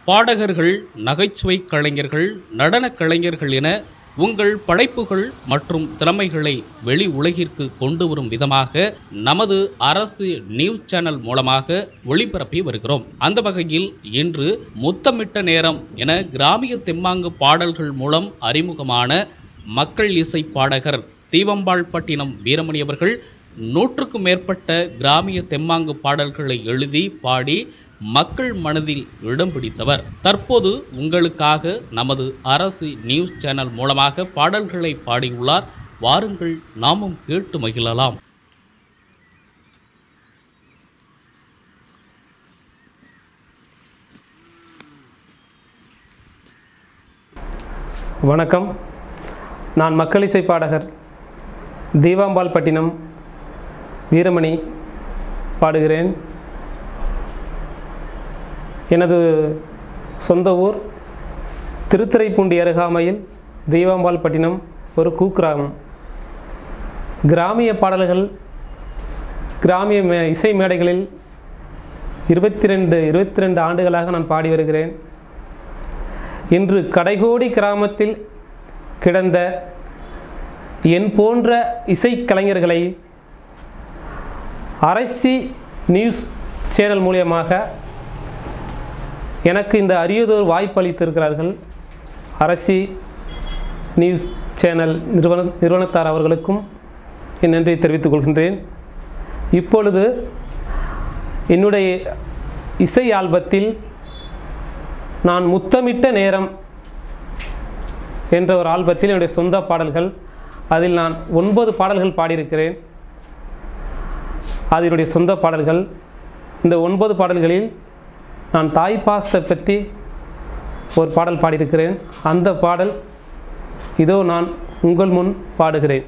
பாடகர்கள் நகைச்சுவை கலைஞர்கள் நடனக் கலைஞர்கள் என உங்கள் படைப்புகள் மற்றும் திறமைகளை வெளி உலகிற்கு கொண்டு வரும் விதமாக நமது அரசு நியூஸ் சேனல் மூலமாக ஒளிபரப்பி வருகிறோம் அந்த வகையில் இன்று முத்தமிட்ட நேரம் என கிராமிய தெம்மாங்கு பாடல்கள் மூலம் அறிமுகமான மக்கள் இசை பாடகர் தீவம்பாள்பட்டினம் வீரமணி அவர்கள் நூற்றுக்கும் மேற்பட்ட கிராமிய தெம்மாங்கு பாடல்களை எழுதி பாடி மக்கள் மனதில் இடம் பிடித்தவர் தற்போது உங்களுக்காக நமது அரசு நியூஸ் சேனல் மூலமாக பாடல்களை பாடியுள்ளார் வாருங்கள் நாமும் கேட்டு மகிழலாம் வணக்கம் நான் மக்கள் இசை பாடகர் தீவாம்பாள்பட்டினம் வீரமணி பாடுகிறேன் எனது சொந்த ஊர் திருத்துறைப்பூண்டி அருகாமையில் தெய்வாம்பாள்பட்டினம் ஒரு குக்கிராமம் கிராமிய பாடல்கள் கிராமிய மே இசை மேடைகளில் இருபத்தி ரெண்டு இருபத்தி ரெண்டு ஆண்டுகளாக நான் பாடி வருகிறேன் இன்று கடைகோடி கிராமத்தில் கிடந்த என் போன்ற இசைக்கலைஞர்களை அரசி நியூஸ் சேனல் மூலியமாக எனக்கு இந்த அரியதோர் வாய்ப்பு அளித்திருக்கிறார்கள் அரசி நியூஸ் சேனல் நிறுவன நிறுவனத்தார் அவர்களுக்கும் என் நன்றியை தெரிவித்துக் கொள்கின்றேன் இப்பொழுது என்னுடைய இசை ஆல்பத்தில் நான் முத்தமிட்ட நேரம் என்ற ஒரு ஆல்பத்தில் என்னுடைய சொந்த பாடல்கள் அதில் நான் ஒன்பது பாடல்கள் பாடியிருக்கிறேன் அது என்னுடைய சொந்த பாடல்கள் இந்த ஒன்பது பாடல்களில் நான் தாய் பாசத்தை பற்றி ஒரு பாடல் பாடியிருக்கிறேன் அந்த பாடல் இதோ நான் உங்கள் முன் பாடுகிறேன்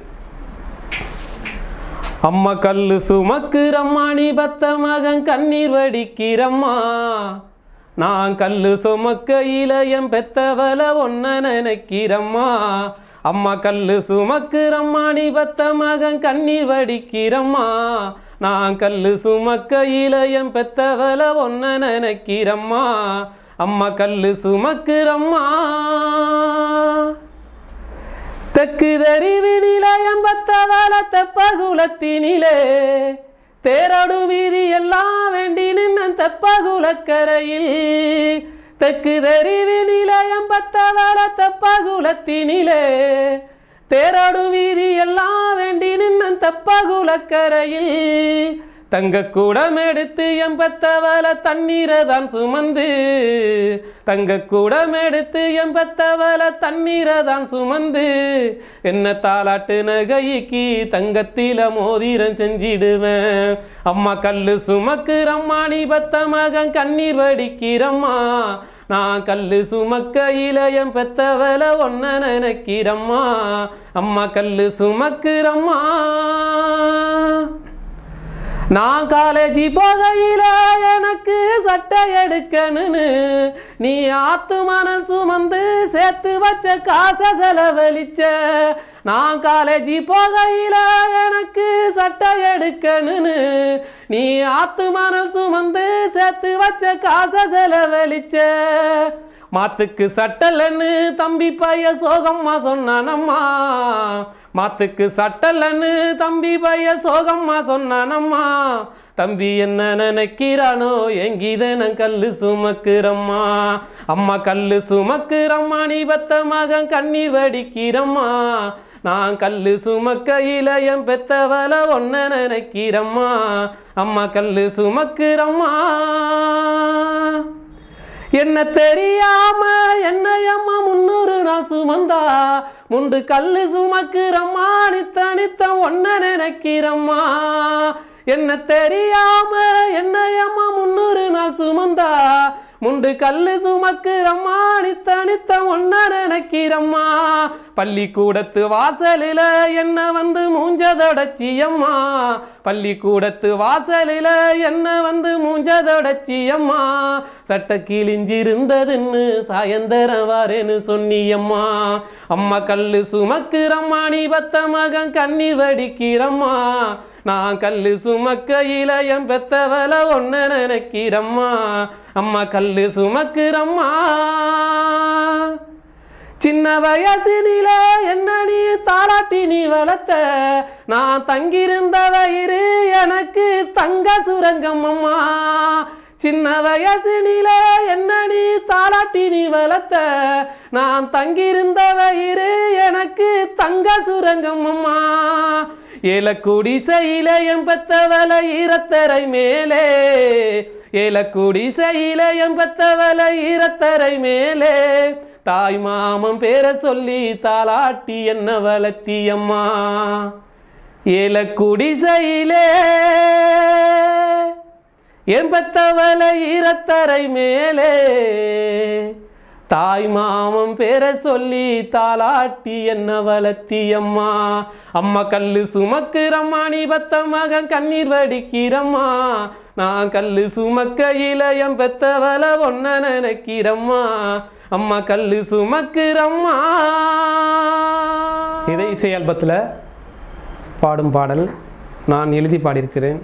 அம்மா கல்லு சுமக்குறம்மா நீ பத்த மகன் கண்ணீர் வடிக்கிறம்மா நான் கல்லு சுமக்கையில என் பெத்தவல ஒன்ன நினைக்கிறம்மா அம்மா கல்லு சுமக்குறம்மா நீ பத்த மகன் கண்ணீர் வடிக்கிறம்மா நான் கல்லு சுமக்கையில என் பெத்தவல ஒன்ன நினைக்கிறம்மா அம்மா கல்லு சுமக்குறம்மா தெற்கு தறிவு நிலையம் பத்தவள தெப்பகுலத்தினிலே தேரடு வீதி எல்லாம் வேண்டி நின்ன தெப்பகுலக்கரையில் தெற்கு தறிவு நிலையம் பத்தவள தெப்பகுலத்தினிலே தேரடு வீதி எல்லாம் வேண்டி நின்ன தெப்பகுலக்கரையில் தங்க கூடம் எடுத்து எம்பத்தவல தண்ணீரை தான் சுமந்து தங்க கூடம் எடுத்து எம்பத்தவல தண்ணீரை தான் சுமந்து என்ன தாலாட்டு நகைக்கு தங்கத்தில மோதிரம் செஞ்சிடுவேன் அம்மா கல்லு சுமக்குறம்மா நீ பத்த மகன் கண்ணீர் வடிக்கிறம்மா நான் கல்லு சுமக்கையில என் பெத்தவல ஒன்ன நினைக்கிறம்மா அம்மா கல்லு சுமக்குறம்மா நான் காலேஜி போகையில எனக்கு சட்டை எடுக்கணுன்னு நீ ஆத்து மணல் சுமந்து சேர்த்து வச்ச காசை செலவழிச்ச நான் காலேஜி போகையில எனக்கு சட்டை எடுக்கணுன்னு நீ ஆத்து மணல் சுமந்து சேர்த்து வச்ச காசை செலவழிச்ச மாத்துக்கு சட்டலன்னு தம்பி பைய சோகம்மா சொன்னானம்மா மாத்துக்கு சட்டலன்னு தம்பி பைய சோகம்மா சொன்னானம்மா தம்பி என்ன நினைக்கிறானோ எங்கிதன கல்லு சுமக்குறம்மா அம்மா கல்லு சுமக்குறம்மா நீ பத்த மகன் கண்ணீர் வடிக்கிறம்மா நான் கல்லு சுமக்கையில என் பெத்தவல ஒன்ன நினைக்கிறம்மா அம்மா கல்லு சுமக்குறம்மா என்ன தெரியாம என்னையம்மா முன்னூறு நாள் சுமந்தா முண்டு கல்லு சுமக்குறம்மா நித்த நித்த ஒன்ன நினைக்கிறம்மா என்ன தெரியாம என்னையம்மா முன்னூறு நாள் சுமந்தா முண்டு கல்லு சுமக்குறம்மா நித்த நித்த ஒன்ன நினைக்கிறம்மா பள்ளிக்கூடத்து வாசலில என்ன வந்து மூஞ்சதொடச்சியம்மா பள்ளிக்கூடத்து வாசலில என்ன வந்து மூஞ்சதொடச்சியம்மா சட்ட கிழிஞ்சிருந்ததுன்னு சாயந்தரம் வாரேன்னு சொன்னியம்மா அம்மா கல்லு சுமக்குறம்மா நீ பத்த மகன் கண்ணீர் வடிக்கிறம்மா நான் கல்லு சுமக்கையில என் பெத்தவள ஒன்ன நினைக்கிறம்மா அம்மா கல்லு சுமக்கிறம்மா சின்ன வயசினில என்ன நீ தாளாட்டி நீ வளர்த்த நான் தங்கியிருந்த வயிறு எனக்கு தங்க சுரங்கம் அம்மா சின்ன வயசினில என்ன நீ தாளாட்டி நீ வளர்த்த நான் தங்கியிருந்த வயிறு எனக்கு தங்க சுரங்கம் அம்மா ஏலக்குடி செய்யில என் பெத்தவல ஈரத்தரை மேலே ஏலக்குடி செய்யில என் பெத்தவல ஈரத்தரை மேலே தாய் மாமன் பேரை சொல்லி தாளாட்டி என்ன வளர்த்தியம்மா ஏலக்குடி செய்யிலே என் பெத்தவல ஈரத்தரை மேலே தாய் மாமன் பேரை சொல்லி தாளாட்டி என்ன வளர்த்தியம்மா அம்மா கல்லு சுமக்கிறம்மா நீ பத்த மகன் கண்ணீர் வடிக்கிறம்மா நான் கல்லு சுமக்கையில என் பெத்தவல ஒன்ன நினைக்கிறம்மா அம்மா கல்லு சுமக்கிறம்மா இதை இசை ஆல்பத்தில் பாடும் பாடல் நான் எழுதி பாடியிருக்கிறேன்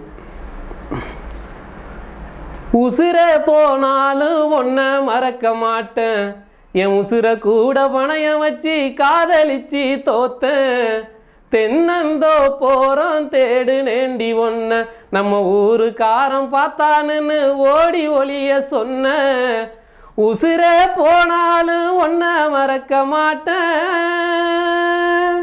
உசுரே போனாலும் ஒன்ன மறக்க மாட்டேன் என் உசுரை கூட பணையம் வச்சு காதலிச்சு தோத்தேன் தென்னந்தோ போறோம் தேடு நேண்டி ஒன்ன நம்ம ஊரு காரம் பார்த்தானுன்னு ஓடி ஒளிய சொன்ன உசுரே போனாலும் ஒன்ன மறக்க மாட்டேன்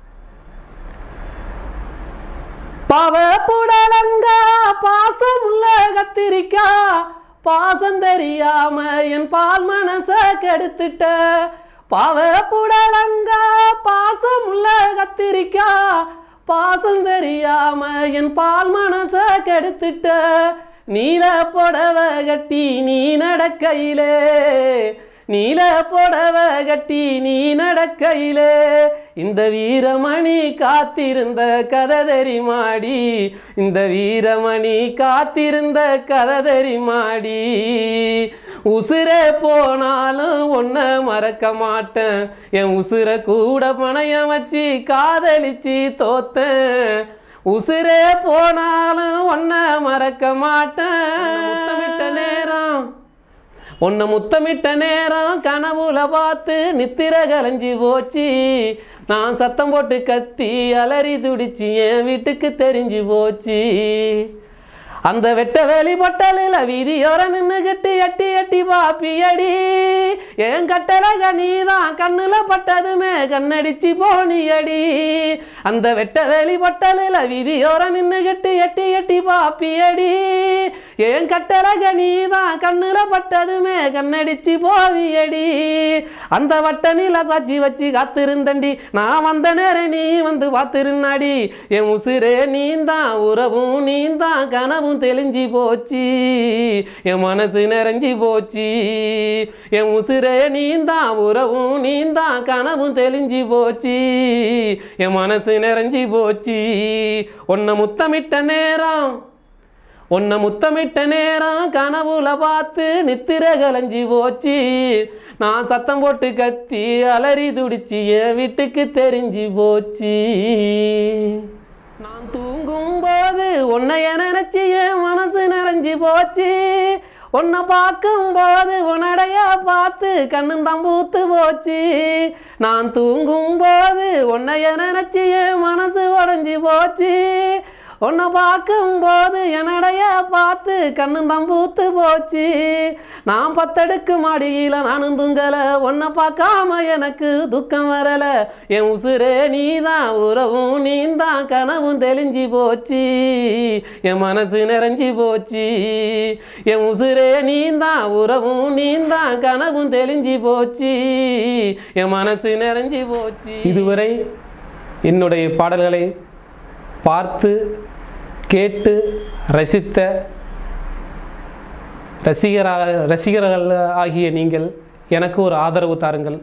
பாவ புடலங்கா பாசம் உள்ள கத்திரிக்கா பாசம் தெரியாம என் பால் மனச கெடுத்துட்ட பாவ புடலங்கா பாசம் உள்ள கத்திரிக்கா பாசம் தெரியாம என் பால் மனச கெடுத்துட்ட நீல புடவ கட்டி நீ நடக்கையிலே நீல புடவ கட்டி நீ நடக்கையிலே இந்த வீரமணி காத்திருந்த கதை தெரிமாடி இந்த வீரமணி காத்திருந்த கதை தெரிமாடி உசுரே போனாலும் ஒன்ன மறக்க மாட்டேன் என் உசுரை கூட பணையம் வச்சு காதலிச்சு தோத்தேன் உசுரே போனாலும் ஒன்ன மறக்க மாட்டேன் முத்தமிட்ட நேரம் உன்னை முத்தமிட்ட நேரம் கனவுல பார்த்து நித்திர கலைஞ்சி போச்சு நான் சத்தம் போட்டு கத்தி அலறி துடிச்சு என் வீட்டுக்கு தெரிஞ்சு போச்சு அந்த வெட்ட வெளி பொட்டலில் வீதியோர நின்னுகிட்டு எட்டி எட்டி பாப்பியடி என் கட்டழக நீதான் கண்ணுல பட்டதுமே கண்ணடிச்சு போனியடி அந்த வெட்ட வெளி பொட்டலில் வீதியோர நின்னுகிட்டு எட்டி எட்டி பாப்பியடி என் கட்டழக நீதான் கண்ணுல பட்டதுமே கண்ணடிச்சு போவியடி அந்த வட்ட நில சாட்சி வச்சு காத்திருந்தண்டி நான் வந்த நேரம் நீ வந்து பார்த்திருந்தாடி என் உசுரே நீந்தான் உறவும் நீந்தான் கனவும் தெளிஞ்சு போச்சு என் மனசு நிறைஞ்சி போச்சு என் உசுரே நீந்தான் உறவும் நீந்தான் கனவும் தெளிஞ்சு போச்சு என் மனசு நிறைஞ்சி போச்சு உன்னை முத்தமிட்ட நேரம் உன்னை முத்தமிட்ட நேரம் கனவுல பார்த்து நித்திர கலைஞ்சி போச்சு நான் சத்தம் போட்டு கத்தி அலறி துடிச்சு என் வீட்டுக்கு தெரிஞ்சு போச்சு நான் தூங்கும் போது உன்னைய நினைச்சு என் மனசு நிறைஞ்சு போச்சு உன்னை பார்க்கும்போது உன்னடைய பார்த்து கண்ணும் தம்பூத்து போச்சு நான் தூங்கும் போது உன்னைய நினைச்சு என் மனசு உடஞ்சி போச்சு உன்னை பார்க்கும்போது என்னடைய பார்த்து கண்ணும் தம்பூத்து போச்சு நான் பத்தடுக்கு மாடியில் நானும் தூங்கலை உன்னை பார்க்காம எனக்கு துக்கம் வரலை என் உசுரே நீதான் உறவும் நீந்தான் கனவும் தெளிஞ்சு போச்சு என் மனசு நிறைஞ்சி போச்சு என் உசுரே நீந்தான் உறவும் நீந்தான் கனவும் தெளிஞ்சு போச்சு என் மனசு நிறைஞ்சி போச்சு இதுவரை என்னுடைய பாடல்களை பார்த்து கேட்டு ரசித்த ரசிகராக ரசிகர்கள் ஆகிய நீங்கள் எனக்கு ஒரு ஆதரவு தாருங்கள்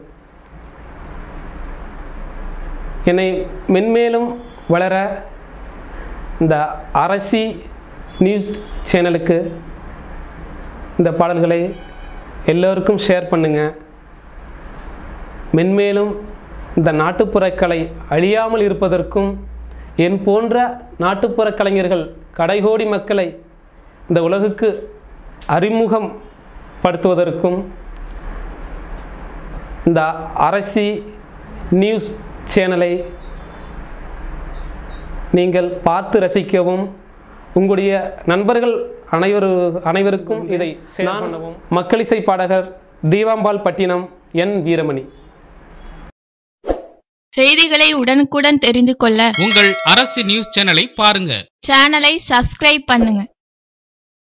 என்னை மென்மேலும் வளர இந்த அரசி நியூஸ் சேனலுக்கு இந்த பாடல்களை எல்லோருக்கும் ஷேர் பண்ணுங்கள் மென்மேலும் இந்த நாட்டுப்புறக்கலை அழியாமல் இருப்பதற்கும் என் போன்ற நாட்டுப்புற கலைஞர்கள் கடைகோடி மக்களை இந்த உலகுக்கு அறிமுகம் படுத்துவதற்கும் இந்த அரசி நியூஸ் சேனலை நீங்கள் பார்த்து ரசிக்கவும் உங்களுடைய நண்பர்கள் அனைவரு அனைவருக்கும் இதை ஷேர் பண்ணவும் மக்களிசை பாடகர் தீவாம்பாள் பட்டினம் என் வீரமணி செய்திகளை உடனுக்குடன் தெரிந்து கொள்ள உங்கள் அரசு நியூஸ் சேனலை பாருங்க சேனலை சப்ஸ்கிரைப் பண்ணுங்க